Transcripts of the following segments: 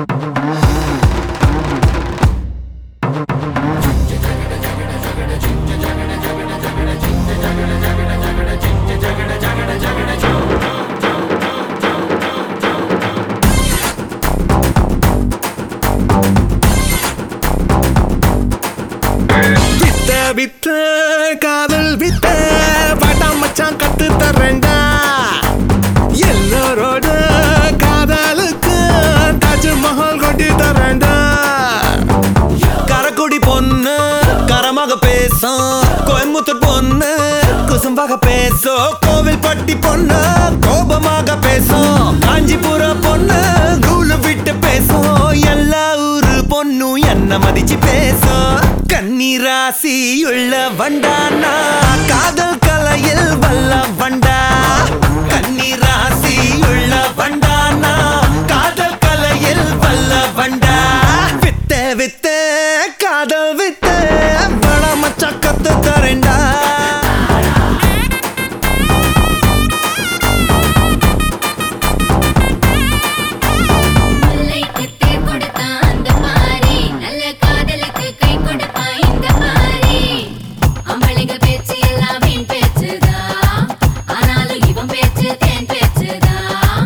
வித்த வித்த காதல் வித்த பாட்டா மச்சான் கத்து தரேன்டா எல்லாரோட காதலுக்கு தாஜ்மஹால் கொட்டி தரேன்டா கரக்குடி பொண்ணு கரமாக பேசும் கோயம்புத்தூர் பொண்ணு குசும்பாக பேசும் கோவில் பட்டி பொண்ணு கோபமாக பேசும் காஞ்சிபுர பொண்ணு நூலு விட்டு பேசும் எல்லா ஊரு பொண்ணும் என்ன மதிச்சு பேசும் கண்ணீராசி உள்ள வண்டானா காதல் கலையில் வல்ல வண்டா கண்ணீராசி உள்ள வண்டானா காதல் கலையில் வல்ல வண்டா வித்த வித்த காதல் வித்த பட மச்சா கத்து தரேன்டா முல்லைக்கு தேர் கொடுத்தான் அந்த மாறி நல்ல காதலுக்கு கை கொடுப்பான் இந்த மாறி அம்பளைங்க பேச்சு எல்லாம் வீண் பேச்சுதான் ஆனாலும் இவன் பேச்சு தேன் பேச்சுதான்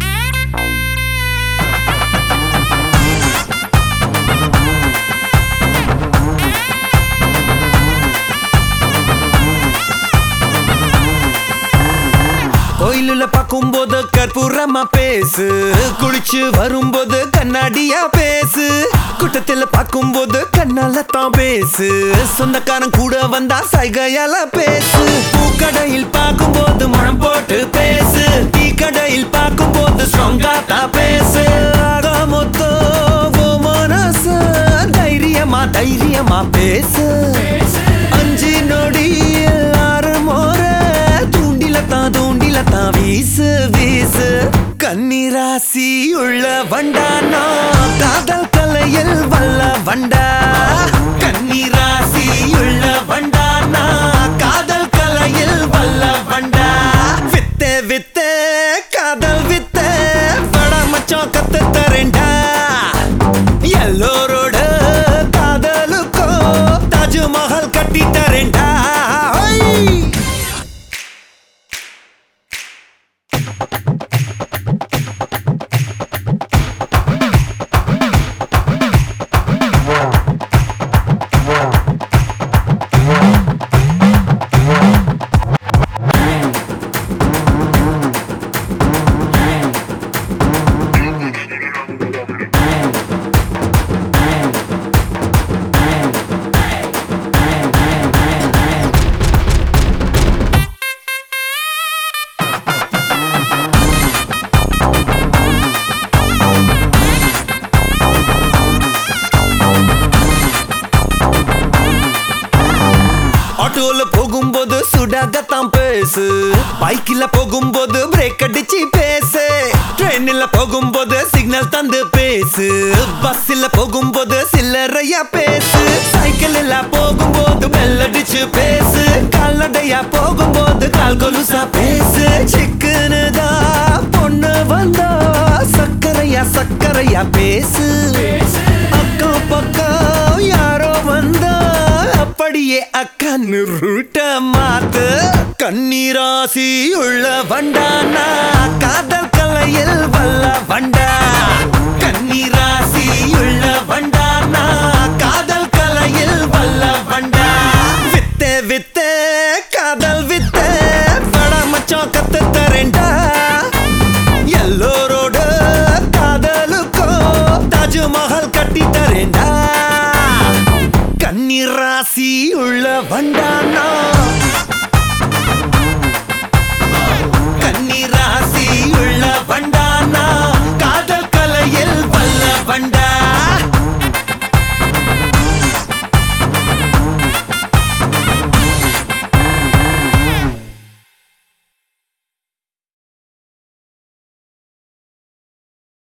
கோயிலுல பார்க்கும்போது கற்பூரமா பேசு குளிச்சு வரும்போது கண்ணாடியா பேசு கூட்டத்துல பார்க்கும்போது கண்ணால தான் பேசு சொந்தக்காரன் கூட வந்தா சைகையால பேசு பூக்கடையில் பார்க்கும்போது மனம் போட்டு பேசு டீ கடையில் பார்க்கும்போது ஸ்ட்ராங்கா தான் பேசு ஆக மொத்தம் உன் மனசு தைரியமா தைரியமா பேசு அஞ்சு நொடி எல்லாரும் ஒரு தூண்டில தான் தூண்டில தான் வீசு வீசு கண்ணீராசி உள்ள வண்டானா காதல் கலையில் வல்ல வண்டா கண்ணீராசி உள்ள வண்டானா காதல் கலையில் வல்ல வண்டா வித்த வித்த காதல் வித்த பட மச்சான் கத்து தரேன்டா எல்லோரோட காதலுக்கோ தாஜ்மஹால் கட்டி தரேன்டா ஹொய்! ஆட்டோல போகும்போது சுடாகத்தான் பேசு பைக்கில் போகும்போது பிரேக் அடிச்சு பேசு ட்ரெயினில் போகும்போது சிக்னல் தந்து பேசு பஸ்ஸில் போகும்போது சில்லறையா பேசு சைக்கிளில் போகும்போது பெல் அடிச்சு பேசு கால்நடையா போகும்போது கால் கொலுசா பேசு சிக்கனு தான் பொண்ணு வந்தா சக்கரையா சக்கரையா பேசு அக்கம் பக்கம் யாரோ வந்தா அப்படியே அக்கன்னு ரூட்ட மாத்து கண்ணீராசி உள்ள வண்டானா காதல் கலையில் வல்ல வண்டா கண்ணீராசி உள்ள வண்டானா காதல் கலையில் வல்ல வண்டா வித்த வித்த காதல் வித்த பட மச்சான் கத்து தரேன்டா எல்லோரோட காதலுக்கோ தாஜ்மஹால் கட்டி தரேன்டா கண்ணீர் ராசி உள்ள வண்டானா கண்ணீர் ராசி உள்ள வண்டானா காதல் கலையில் வல்ல வண்டா